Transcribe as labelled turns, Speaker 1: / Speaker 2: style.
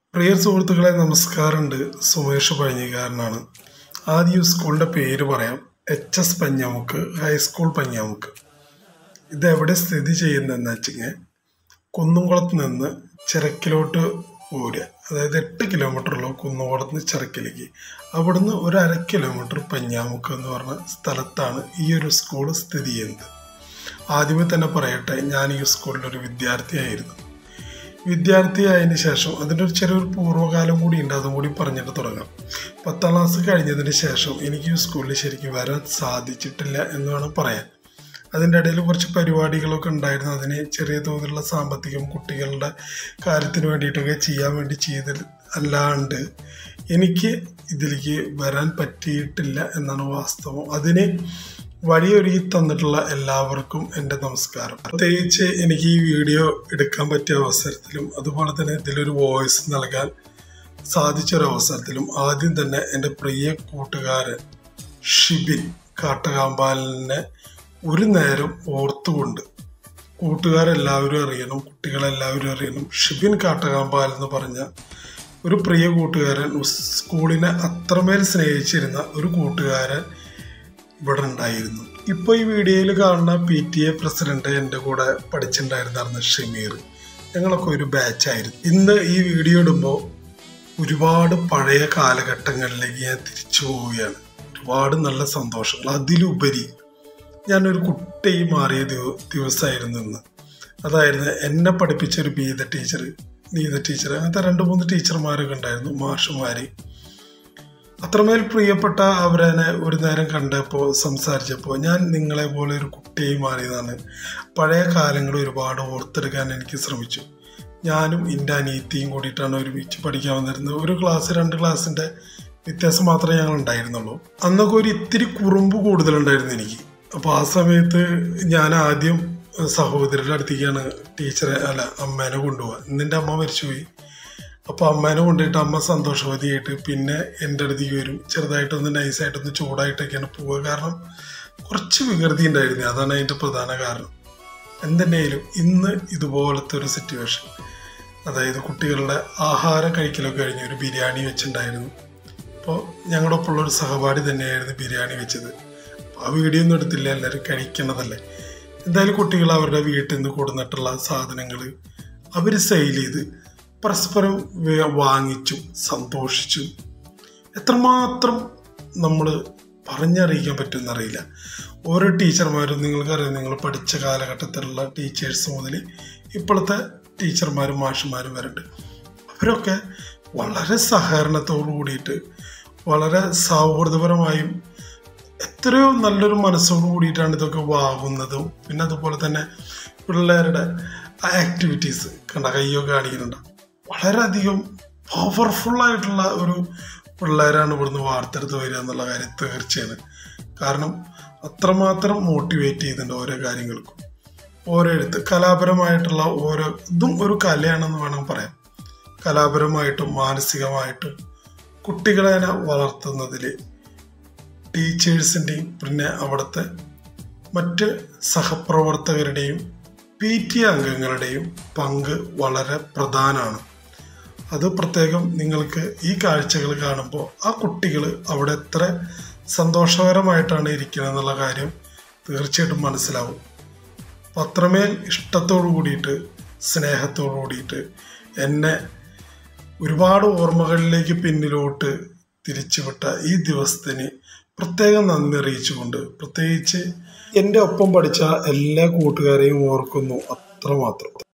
Speaker 1: പ്രിയ സുഹൃത്തുക്കളെ നമസ്കാരമുണ്ട് സുമേഷ് പഴഞ്ഞിക്കാരനാണ് ആദ്യം സ്കൂളിൻ്റെ പേര് പറയാം H S Panjamukku high school Panjamukku ഇത് എവിടെ സ്ഥിതി ചെയ്യുന്നതെന്ന് വെച്ചിങ്ങനെ കുന്നുംകുളത്ത് നിന്ന് ചിറക്കിലോട്ട് പോരുക അതായത് എട്ട് കിലോമീറ്ററുള്ള കുന്നുംകുളത്ത് നിന്ന് ചിറക്കിലേക്ക് അവിടുന്ന് ഒരു അര കിലോമീറ്റർ പഞ്ഞാമുക്ക് എന്ന് പറഞ്ഞ സ്ഥലത്താണ് ഈ ഒരു സ്കൂൾ സ്ഥിതി ചെയ്യുന്നത് ആദ്യമേ തന്നെ പറയട്ടെ ഞാൻ ഈ സ്കൂളിലൊരു വിദ്യാർത്ഥിയായിരുന്നു വിദ്യാർത്ഥിയായതിനു ശേഷം അതിൻ്റെ ഒരു ചെറിയൊരു പൂർവ്വകാലം കൂടി ഉണ്ട് അതും കൂടി പറഞ്ഞിട്ട് തുടങ്ങാം പത്താം ക്ലാസ് കഴിഞ്ഞതിന് ശേഷം എനിക്ക് ഈ സ്കൂളിൽ ശരിക്കും വരാൻ സാധിച്ചിട്ടില്ല എന്ന് വേണം പറയാൻ അതിൻ്റെ ഇടയിൽ കുറച്ച് പരിപാടികളൊക്കെ ഉണ്ടായിരുന്നു അതിന് ചെറിയ തോതിലുള്ള സാമ്പത്തികം കുട്ടികളുടെ കാര്യത്തിന് വേണ്ടിയിട്ടൊക്കെ ചെയ്യാൻ വേണ്ടി ചെയ്തിൽ അല്ലാണ്ട് എനിക്ക് ഇതിലേക്ക് വരാൻ പറ്റിയിട്ടില്ല എന്നാണ് വാസ്തവം അതിന് വഴിയൊരുക്കി തന്നിട്ടുള്ള എല്ലാവർക്കും എൻ്റെ നമസ്കാരം പ്രത്യേകിച്ച് എനിക്ക് ഈ വീഡിയോ എടുക്കാൻ പറ്റിയ അവസരത്തിലും അതുപോലെ തന്നെ ഇതിലൊരു വോയിസ് നൽകാൻ സാധിച്ചൊരു അവസരത്തിലും ആദ്യം തന്നെ എൻ്റെ പ്രിയ കൂട്ടുകാരൻ ഷിബിൻ കാട്ടകാമ്പാലിനെ ഒരു നേരം ഓർത്തുകൊണ്ട് കൂട്ടുകാരെല്ലാവരും അറിയണം കുട്ടികളെല്ലാവരും അറിയണം ഷിബിൻ കാട്ടകാമ്പാൽ എന്ന് പറഞ്ഞ ഒരു പ്രിയ കൂട്ടുകാരൻ സ്കൂളിനെ അത്രമേൽ സ്നേഹിച്ചിരുന്ന ഒരു കൂട്ടുകാരൻ ഇവിടെ ഉണ്ടായിരുന്നു ഇപ്പോൾ ഈ വീഡിയോയിൽ കാണുന്ന പി ടി എ പ്രസിഡന്റ് എൻ്റെ കൂടെ പഠിച്ചിട്ടുണ്ടായിരുന്നായിരുന്നു ഷമീർ ഞങ്ങളൊക്കെ ഒരു ബാച്ചായിരുന്നു ഇന്ന് ഈ വീഡിയോ ഇടുമ്പോൾ ഒരുപാട് പഴയ കാലഘട്ടങ്ങളിലേക്ക് ഞാൻ തിരിച്ചു പോവുകയാണ് ഒരുപാട് നല്ല സന്തോഷങ്ങൾ അതിലുപരി ഞാനൊരു കുട്ടിയായി മാറിയ ദിവ ദിവസമായിരുന്നു ഇന്ന് അതായിരുന്നു എന്നെ പഠിപ്പിച്ച ഒരു ഗീത ടീച്ചർ ഗീത ടീച്ചർ അങ്ങനത്തെ രണ്ട് മൂന്ന് ടീച്ചർമാരൊക്കെ ഉണ്ടായിരുന്നു മാഷുമാർ അത്രമേൽ പ്രിയപ്പെട്ട അവരെന്നെ ഒരു നേരം കണ്ടപ്പോൾ സംസാരിച്ചപ്പോൾ ഞാൻ നിങ്ങളെ പോലെ ഒരു കുട്ടിയായി മാറിയതാണ് പഴയ കാലങ്ങൾ ഒരുപാട് ഓർത്തെടുക്കാൻ എനിക്ക് ശ്രമിച്ചു ഞാനും എൻ്റെ അനിയത്തിയും കൂടിയിട്ടാണ് ഒരുമിച്ച് പഠിക്കാൻ വന്നിരുന്നത് ഒരു ക്ലാസ് രണ്ട് ക്ലാസ്സിൻ്റെ വ്യത്യാസം മാത്രമേ ഞങ്ങൾ ഉണ്ടായിരുന്നുള്ളൂ അന്നൊക്കെ ഒരു ഇത്തിരി കുറുമ്പ് കൂടുതലുണ്ടായിരുന്നു എനിക്ക് അപ്പോൾ ആ സമയത്ത് ഞാൻ ആദ്യം സഹോദരിയുടെ അടുത്തേക്കാണ് ടീച്ചറെ അല്ല അമ്മേനെ കൊണ്ടുപോകുക ഇന്നെൻ്റെ അമ്മ മരിച്ചുപോയി അപ്പോൾ അമ്മേനെ കൊണ്ടുപോയിട്ട് അമ്മ സന്തോഷവതിയായിട്ട് പിന്നെ എൻ്റെ അടുത്തേക്ക് വരും ചെറുതായിട്ടൊന്ന് നൈസായിട്ടൊന്ന് ചൂടായിട്ടൊക്കെയാണ് പോവുക കാരണം കുറച്ച് വികൃതി ഉണ്ടായിരുന്നു അതാണ് അതിൻ്റെ പ്രധാന കാരണം എന്തെന്നെയായാലും ഇന്ന് ഇതുപോലത്തെ ഒരു സിറ്റുവേഷൻ അതായത് കുട്ടികളുടെ ആഹാരം കഴിക്കലൊക്കെ കഴിഞ്ഞ് ഒരു ബിരിയാണി വെച്ചിട്ടുണ്ടായിരുന്നു അപ്പോൾ ഞങ്ങളുടെ ഒപ്പമുള്ള ഒരു സഹപാഠി തന്നെയായിരുന്നു ബിരിയാണി വെച്ചത് ആ വീഡിയോ ഒന്നും എടുത്തില്ല എല്ലാവരും കഴിക്കണതല്ലേ എന്തായാലും കുട്ടികൾ അവരുടെ വീട്ടിൽ നിന്ന് കൊടുന്നിട്ടുള്ള സാധനങ്ങൾ അവർ സെയിൽ ചെയ്ത് പരസ്പരം വാങ്ങിച്ചും സന്തോഷിച്ചും എത്രമാത്രം നമ്മൾ പറഞ്ഞറിയിക്കാൻ പറ്റുമെന്നറിയില്ല ഓരോ ടീച്ചർമാരും നിങ്ങൾക്കറിയാം നിങ്ങൾ പഠിച്ച കാലഘട്ടത്തിലുള്ള ടീച്ചേഴ്സ് മുതൽ ഇപ്പോഴത്തെ ടീച്ചർമാരും മാഷുമാരും വരണ്ട് അവരൊക്കെ വളരെ സഹകരണത്തോടു കൂടിയിട്ട് വളരെ സൗഹൃദപരമായും എത്രയോ നല്ലൊരു മനസ്സോട് കൂടിയിട്ടാണ് ഇതൊക്കെ വാങ്ങുന്നതും പിന്നെ അതുപോലെ തന്നെ പിള്ളേരുടെ ആക്ടിവിറ്റീസ് കണ്ട കയ്യൊക്കെ കാണിക്കുന്നുണ്ട് വളരെയധികം പവർഫുൾ ആയിട്ടുള്ള ഒരു പിള്ളേരാണ് ഇവിടുന്ന് വാർത്തെടുത്ത് വരിക എന്നുള്ള കാര്യം തീർച്ചയാണ് കാരണം അത്രമാത്രം മോട്ടിവേറ്റ് ചെയ്യുന്നുണ്ട് ഓരോ കാര്യങ്ങൾക്കും ഓരോ എഴുത്ത് കലാപരമായിട്ടുള്ള ഓരോ ഇതും ഒരു കലയാണെന്ന് വേണം പറയാം കലാപരമായിട്ടും മാനസികമായിട്ടും കുട്ടികളെ വളർത്തുന്നതിൽ ടീച്ചേഴ്സിൻ്റെയും പിന്നെ അവിടുത്തെ മറ്റ് സഹപ്രവർത്തകരുടെയും പി ടി അംഗങ്ങളുടെയും പങ്ക് വളരെ പ്രധാനമാണ് അത് പ്രത്യേകം നിങ്ങൾക്ക് ഈ കാഴ്ചകൾ കാണുമ്പോൾ ആ കുട്ടികൾ അവിടെ എത്ര സന്തോഷകരമായിട്ടാണ് ഇരിക്കുന്നത് എന്നുള്ള കാര്യം തീർച്ചയായിട്ടും മനസ്സിലാവും അപ്പം അത്രമേൽ ഇഷ്ടത്തോടു കൂടിയിട്ട് സ്നേഹത്തോടു കൂടിയിട്ട് എന്നെ ഒരുപാട് ഓർമ്മകളിലേക്ക് പിന്നിലോട്ട് തിരിച്ചുവിട്ട ഈ ദിവസത്തിന് പ്രത്യേകം നന്ദി അറിയിച്ചുകൊണ്ട് പ്രത്യേകിച്ച് എൻ്റെ ഒപ്പം പഠിച്ച എല്ലാ കൂട്ടുകാരെയും ഓർക്കുന്നു അത്രമാത്രം